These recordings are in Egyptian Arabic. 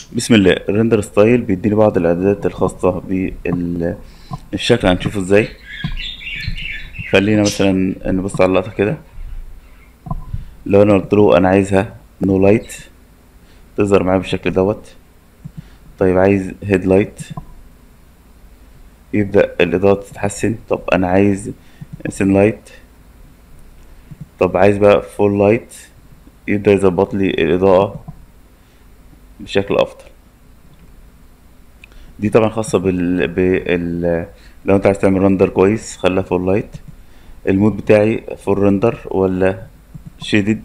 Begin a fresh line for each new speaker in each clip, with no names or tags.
بسم الله الريندر ستايل بيديني بعض الاعدادات الخاصة بالشكل هنشوفه ازاي خلينا مثلا نبص على اللقطة كده لو انا قلت له انا عايزها نو لايت تظهر معايا بالشكل دوت طيب عايز هيد لايت يبدأ الإضاءة تتحسن طب أنا عايز سين لايت طب عايز بقى فول لايت يبدأ يظبط لي الإضاءة بشكل أفضل دي طبعا خاصة بال... بال... لو انت عايز تعمل رندر كويس خليها فول لايت المود بتاعي فول رندر ولا شيدد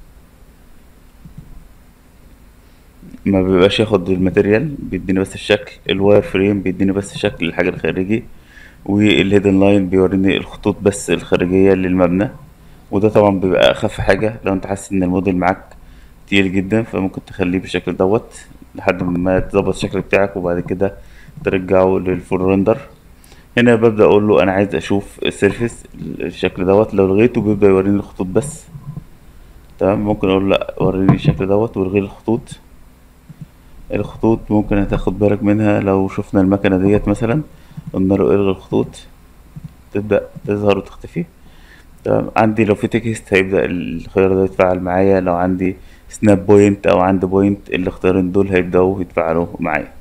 ما بيبقاش ياخد الماتيريال بيديني بس الشكل الواير فريم بيديني بس شكل الحاجة الخارجي والهيدن لاين بيوريني الخطوط بس الخارجية للمبنى وده طبعا بيبقى أخف حاجة لو انت حاسس ان الموديل معاك تقيل جدا فممكن تخليه بالشكل دوت لحد ما تظبط الشكل بتاعك وبعد كده ترجعه للفول رندر هنا ببدأ أقول له أنا عايز أشوف السيرفيس الشكل دوت لو لغيته بيبدأ يوريني الخطوط بس تمام ممكن أقول له لأ وريني الشكل دوت والغي الخطوط الخطوط ممكن هتاخد بالك منها لو شفنا المكنة ديت مثلا قلنا له الغي الخطوط تبدأ تظهر وتختفي تمام عندي لو في تكست هيبدأ الخيار ده يتفاعل معايا لو عندي سناب بوينت أو عندي بوينت الاختيارين دول هيبدأوا يتفاعلوا معايا